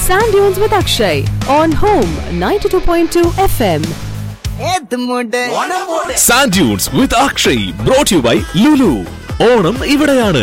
Sand Dunes with Akshay on Home 92.2 FM. Sand dunes with Akshay brought you by Lulu Onam ഇവിടെയാണ്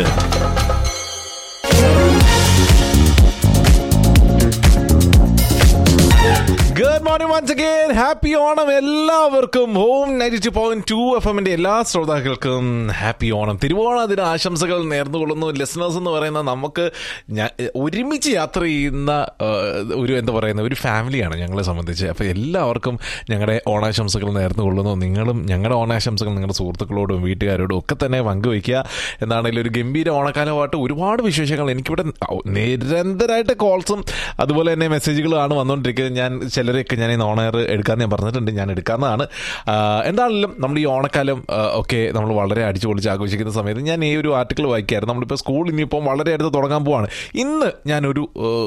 good morning once again happy Onam എല്ലാവർക്കും home ninety two point two F എമ്മിന്റെ എല്ലാ ശ്രോതാക്കൾക്കും happy Onam തിരുവോണ ദിന ആശംസകൾ നേർന്നുകൊള്ളുന്നു listeners എന്ന് പറയുന്ന നമുക്ക് ഞ- ഒരുമിച്ച് യാത്ര ചെയ്യുന്ന ആ, ഒരു എന്താ പറയുന്ന ഒരു ഫാമിലിയാണ് ഞങ്ങളെ സംബന്ധിച്ച് അപ്പോൾ എല്ലാവർക്കും ഞങ്ങളുടെ ഓണാശംസകൾ നേർന്നുകൊള്ളുന്നു നിങ്ങളും ഞങ്ങളുടെ ഓണാശംസകൾ നിങ്ങളുടെ സുഹൃത്തുക്കളോടും വീട്ടുകാരോടും ഒക്കെ തന്നെ പങ്കുവയ്ക്കുക എന്താണെങ്കിലും ഒരു ഗംഭീര ഓണക്കാലമായിട്ട് ഒരുപാട് വിശേഷങ്ങൾ എനിക്കിവിടെ നിരന്തരമായിട്ട് കോൾസും അതുപോലെ തന്നെ മെസ്സേജുകളാണ് വന്നുകൊണ്ടിരിക്കുന്നത് ഞാൻ ചിലരെയൊക്കെ ഞാൻ ഈ ഓണയർ എടുക്കാൻ ഞാൻ പറഞ്ഞിട്ടുണ്ട് ഞാൻ എടുക്കാവുന്നതാണ് ആ, എന്താണെങ്കിലും നമ്മൾ ഈ ഓണക്കാലം ആ, ഒക്കെ നമ്മൾ വളരെ അടിച്ചു പൊളിച്ച് ആഘോഷിക്കുന്ന സമയത്ത് ഞാൻ ഈ ഒരു ആർട്ടിക്കിൾ വായിക്കായിരുന്നു നമ്മളിപ്പോൾ സ്കൂൾ ഇനിയിപ്പം വളരെ അടുത്ത് തുടങ്ങാൻ പോവാണ് ഇന്ന് ഞാനൊരു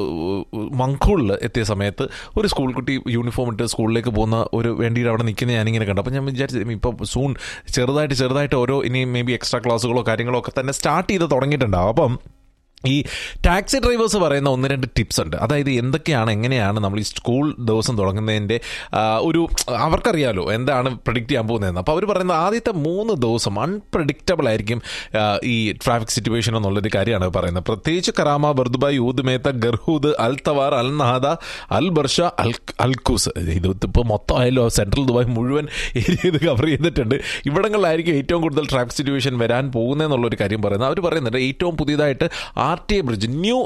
മങ്കൂളിൽ എത്തിയ സമയത്ത് ഒരു സ്കൂൾ കുട്ടി യൂണിഫോം ഇട്ട് സ്കൂളിലേക്ക് പോകുന്ന ഒരു വേണ്ടിയിട്ട് അവിടെ നിൽക്കുന്ന ഞാനിങ്ങനെ കണ്ടു അപ്പോൾ ഞാൻ വിചാരിച്ചു ഇപ്പോൾ സൂൺ ചെറുതായിട്ട് ചെറുതായിട്ട് ഓരോ ഇനി മേ ബി എക്സ്ട്രാ ക്ലാസ്സുകളോ കാര്യങ്ങളോ ഒക്കെ തന്നെ സ്റ്റാർട്ട് ചെയ്ത് തുടങ്ങിയിട്ടുണ്ടാവും അപ്പം ഈ ടാക്സി ഡ്രൈവേഴ്സ് പറയുന്ന ഒന്ന് രണ്ട് ടിപ്സ് ഉണ്ട് അതായത് എന്തൊക്കെയാണ് എങ്ങനെയാണ് നമ്മൾ ഈ സ്കൂൾ ദിവസം തുടങ്ങുന്നതിൻ്റെ ആ, ഒരു അവർക്കറിയാലോ എന്താണ് പ്രഡിക്റ്റ് ചെയ്യാൻ പോകുന്നതെന്ന് അപ്പോൾ അവർ പറയുന്ന ആദ്യത്തെ മൂന്ന് ദിവസം അൺപ്രഡിക്റ്റബിൾ ആയിരിക്കും ആ, ഈ ട്രാഫിക് സിറ്റുവേഷൻ എന്നുള്ളൊരു കാര്യമാണ് പറയുന്നത് പ്രത്യേകിച്ച് Karama Bur Dubai Oud Metha Garhoud Al Twar Al Nahda Al Barsha Al Al Quoz ഇത് ഇപ്പോൾ മൊത്തം ആയാലോ സെൻട്രൽ ദുബായ് മുഴുവൻ ഏരിയ ഇത് കവർ ചെയ്തിട്ടുണ്ട് ഇവിടങ്ങളിലായിരിക്കും ഏറ്റവും കൂടുതൽ ട്രാഫിക് സിറ്റുവേഷൻ വരാൻ പോകുന്നതെന്നുള്ളൊരു കാര്യം പറയുന്നത് അവർ പറയുന്നുണ്ട് ഏറ്റവും പുതിയതായിട്ട് R T A bridge new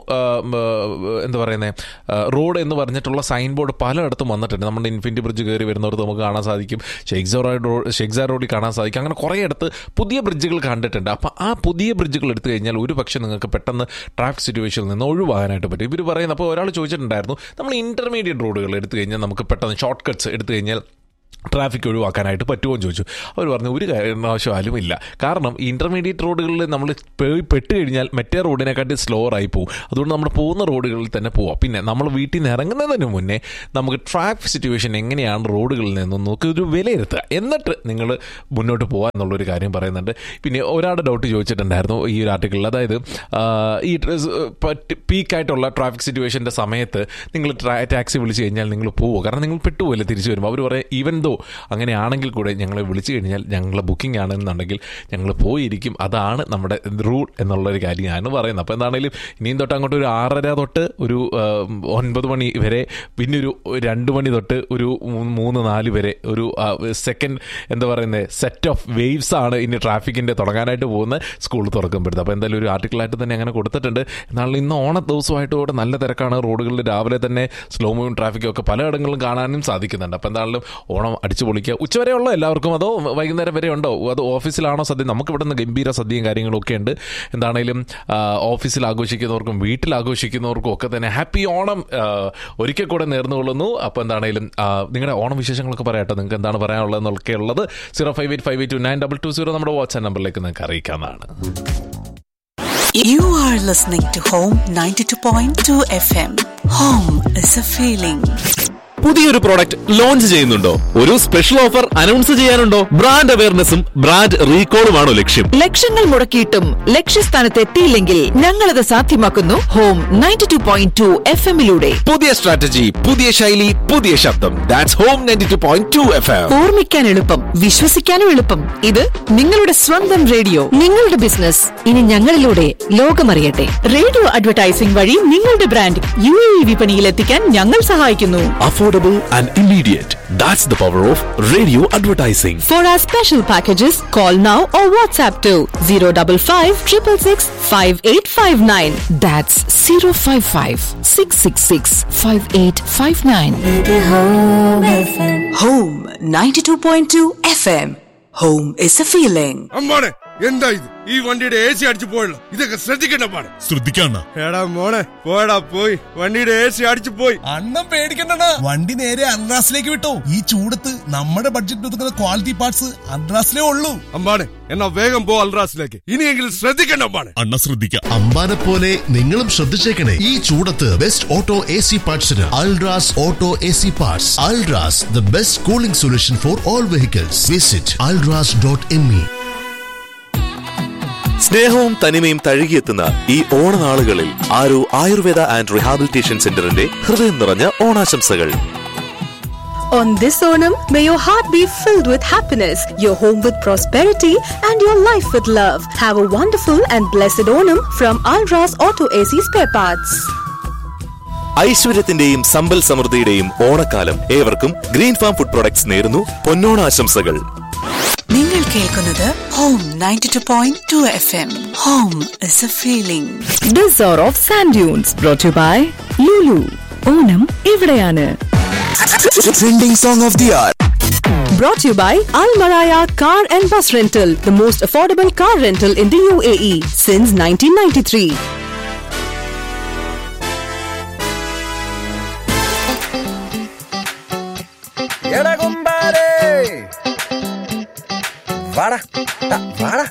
എന്താ പറയുന്നത് റോഡ് എന്ന് പറഞ്ഞിട്ടുള്ള സൈൻ ബോർഡ് പലയിടത്തും വന്നിട്ടുണ്ട് നമ്മുടെ ഇൻഫിനിറ്റി ബ്രിഡ്ജ് കയറി വരുന്നവർക്ക് നമുക്ക് കാണാൻ സാധിക്കും ഷെയ്ക്സാർ റോഡ് ഷെയ്ക്സാർ റോഡിൽ കാണാൻ സാധിക്കും അങ്ങനെ കുറേ ഇടത്ത് പുതിയ ബ്രിഡ്ജുകൾ കണ്ടിട്ടുണ്ട് അപ്പോൾ ആ പുതിയ ബ്രിഡ്ജുകൾ എടുത്തു കഴിഞ്ഞാൽ ഒരു പക്ഷേ നിങ്ങൾക്ക് പെട്ടെന്ന് ട്രാഫിക് സിറ്റുവേഷനിൽ നിന്ന് ഒഴിവാകാനായിട്ട് പറ്റും ഇവർ പറയുന്നത് അപ്പോൾ ഒരാൾ ചോദിച്ചിട്ടുണ്ടായിരുന്നു നമ്മൾ ഇന്റർമീഡിയറ്റ് റോഡുകൾ എടുത്തു കഴിഞ്ഞാൽ നമുക്ക് പെട്ടെന്ന് ഷോർട്ട് കട്ട്സ് എടുത്തു കഴിഞ്ഞാൽ ട്രാഫിക് ഒഴിവാക്കാനായിട്ട് പറ്റുമോ എന്ന് ചോദിച്ചു അവർ പറഞ്ഞു ഒരു കാരണവശാലും ഇല്ല കാരണം ഇന്റർമീഡിയറ്റ് റോഡുകളിൽ നമ്മൾ പോയി പെട്ട് കഴിഞ്ഞാൽ മറ്റേ റോഡിനെക്കാട്ടി സ്ലോവർ ആയി പോകും അതുകൊണ്ട് നമ്മൾ പോകുന്ന റോഡുകളിൽ തന്നെ പോവാം പിന്നെ നമ്മൾ വീട്ടിൽ നിന്ന് ഇറങ്ങുന്നതിന് മുന്നേ നമുക്ക് ട്രാഫിക് സിറ്റുവേഷൻ എങ്ങനെയാണ് റോഡുകളിൽ നിന്നും നോക്കി ഒരു വിലയിരുത്തുക എന്നിട്ട് നിങ്ങൾ മുന്നോട്ട് പോകാൻ എന്നുള്ളൊരു കാര്യം പറയുന്നുണ്ട് പിന്നെ ഒരാളുടെ ഡൗട്ട് ചോദിച്ചിട്ടുണ്ടായിരുന്നു ഈ ഒരു ആർട്ടിക്കിളിൽ അതായത് ആ, ഈ പീക്കായിട്ടുള്ള ട്രാഫിക് സിറ്റുവേഷൻ്റെ സമയത്ത് നിങ്ങൾ ടാക്സി വിളിച്ച് കഴിഞ്ഞാൽ നിങ്ങൾ പോവുമോ കാരണം നിങ്ങൾ പെട്ടുപോയില്ല തിരിച്ചു വരുമ്പോൾ അവർ പറയും ഈവൻ ദോ അങ്ങനെയാണെങ്കിൽ കൂടെ ഞങ്ങളെ വിളിച്ചു കഴിഞ്ഞാൽ ഞങ്ങളെ ബുക്കിംഗ് ആണെന്നുണ്ടെങ്കിൽ ഞങ്ങൾ പോയിരിക്കും അതാണ് നമ്മുടെ റൂൾ എന്നുള്ളൊരു കാര്യമാണ് പറയുന്നത് അപ്പോൾ എന്താണെങ്കിലും ഇനിയും തൊട്ട് അങ്ങോട്ട് ഒരു ആറര തൊട്ട് ഒരു ആ, ഒൻപത് മണി വരെ പിന്നെ ഒരു രണ്ട് മണി തൊട്ട് ഒരു മൂ- മൂന്ന് നാല് വരെ ഒരു സെക്കൻഡ് എന്താ പറയുന്നത് സെറ്റ് ഓഫ് വേവ്സ് ആണ് ഇനി ട്രാഫിക്കിൻ്റെ തുടങ്ങാനായിട്ട് പോകുന്ന സ്കൂൾ തുറക്കുമ്പോഴത്തെ അപ്പോൾ എന്തായാലും ഒരു ആർട്ടിക്കിളായിട്ട് തന്നെ അങ്ങനെ കൊടുത്തിട്ടുണ്ട് എന്നാലും ഇന്ന് ഓണ ദിവസമായിട്ട് കൂടെ നല്ല തിരക്കാണ് റോഡുകളിൽ രാവിലെ തന്നെ സ്ലോ മൂവിങ് ട്രാഫിക്കും ഒക്കെ പലയിടങ്ങളിലും കാണാനും സാധിക്കുന്നുണ്ട് അപ്പോൾ എന്തായാലും ഓണം അടിച്ചു പൊളിക്കുക ഉച്ചവരെ ഉള്ളോ എല്ലാവർക്കും അതോ വൈകുന്നേരം വരെ ഉണ്ടോ അത് ഓഫീസിലാണോ സദ്യ നമുക്ക് ഇവിടെ നിന്ന് ഗംഭീര സദ്യയും കാര്യങ്ങളും ഒക്കെ ഉണ്ട് എന്താണേലും ആ, ഓഫീസിൽ ആഘോഷിക്കുന്നവർക്കും വീട്ടിൽ ആഘോഷിക്കുന്നവർക്കും ഒക്കെ തന്നെ ഹാപ്പി ഓണം ആ, ഒരിക്കൽ കൂടെ നേർന്നുകൊള്ളുന്നു അപ്പോൾ എന്താണേലും ആ, നിങ്ങളുടെ ഓണം വിശേഷങ്ങളൊക്കെ പറയാട്ടോ നിങ്ങൾക്ക് എന്താണ് പറയാനുള്ളത് എന്നൊക്കെ ഉള്ളത് zero five eight five eight two nine double two zero നമ്മുടെ വാട്സ്ആപ്പ് നമ്പറിലേക്ക് നിങ്ങൾക്ക് അറിയിക്കാവുന്നതാണ് You are listening to Home 92.2 FM. Home is a feeling. പുതിയൊരു പ്രോഡക്റ്റ് ലോഞ്ച് ചെയ്യുന്നുണ്ടോ ഒരു സ്പെഷ്യൽ ഓഫർ അനൗൺസ് ചെയ്യാനുണ്ടോ ബ്രാൻഡ് അവയർനെസ്സും ബ്രാൻഡ് റീകോളുമാണോ ലക്ഷ്യം ലക്ഷങ്ങൾ മുടക്കിയിട്ടും ലക്ഷ്യസ്ഥാനത്ത് എത്തിയില്ലെങ്കിൽ ഞങ്ങളത് സാധ്യമാക്കുന്നു home ninety two point two F എമ്മിലൂടെ പുതിയ സ്ട്രാറ്റജി പുതിയ ശൈലി പുതിയ ശബ്ദം that's home ninety two point two F M ഓർമ്മിക്കാൻ എളുപ്പം വിശ്വസിക്കാനും എളുപ്പം ഇത് നിങ്ങളുടെ സ്വന്തം റേഡിയോ നിങ്ങളുടെ ബിസിനസ് ഇനി ഞങ്ങളിലൂടെ ലോകമറിയട്ടെ റേഡിയോ അഡ്വർടൈസിംഗ് വഴി നിങ്ങളുടെ ബ്രാൻഡ് യു എ വിപണിയിൽ എത്തിക്കാൻ ഞങ്ങൾ സഹായിക്കുന്നു affordable and immediate that's the power of radio advertising For our special packages, call now or WhatsApp to 055 666 5859. That's 055 666 5859. Home 92.2 FM. Home is a feeling. അമ്മാണെ എന്താ ഇത് ഈ വണ്ടിയുടെ എ സി അടിച്ചു പോയല്ലോ ഇതൊക്കെ ശ്രദ്ധിക്കണ്ട പാടെ ശ്രദ്ധിക്കണ്ട എടാ മോളെ പോടാ പോയി വണ്ടിയുടെ എ സി അടിച്ചു പോയി അണ്ണം പേടിക്കണ്ട വണ്ടി നേരെ അൺറാസിലേക്ക് വിട്ടോ ഈ ചൂടത്ത് നമ്മുടെ ബഡ്ജറ്റ് ഒതുക്കുന്ന ക്വാളിറ്റി പാർട്സ് അൺറാസിലേ ഉള്ളൂ അമ്പാണെ എന്നാ വേഗം പോ അൽറാസിലേക്ക് ഇനിയെങ്കിലും ശ്രദ്ധിക്കണ്ട അമ്പാണെ അണ്ണ ശ്രദ്ധിക്കാം അമ്പാനെ പോലെ നിങ്ങളും ശ്രദ്ധിച്ചേക്കണേ ഈ ചൂടത്ത് ബെസ്റ്റ് ഓട്ടോ എ സി പാർട്സിന് Ultras auto A C parts Ultras the best cooling solution for all vehicles visit Ultras dot M E സ്നേഹവും തനിമയും തഴുകിയെത്തുന്ന ഈ ഓണനാളുകളിൽ ആരോ ആയുർവേദ ആൻഡ് റിഹാബിലിറ്റേഷൻ സെന്ററിന്റെ ഹൃദയം നിറഞ്ഞ ഓണാശംസകൾ On this Onam, may your heart be filled with happiness, your home with prosperity, and your life with love. Have a wonderful and blessed Onam from Alras Auto AC Spare Parts. ഐശ്വര്യത്തിന്റെയും സമ്പൽ സമൃദ്ധിയുടെയും ഓണക്കാലം ഏവർക്കും green farm food products നേരുന്നു പൊന്നോണാശംസകൾ നിങ്ങൾ കേൾക്കുന്നത് home ninety two point two F M home is a feeling This hour of Sand Dunes brought to you by Lulu. Onam ഇവിടെയാണ് trending song of the hour Brought to you by Al Maraya Car and Bus Rental, the most affordable car rental in the UAE since 1993.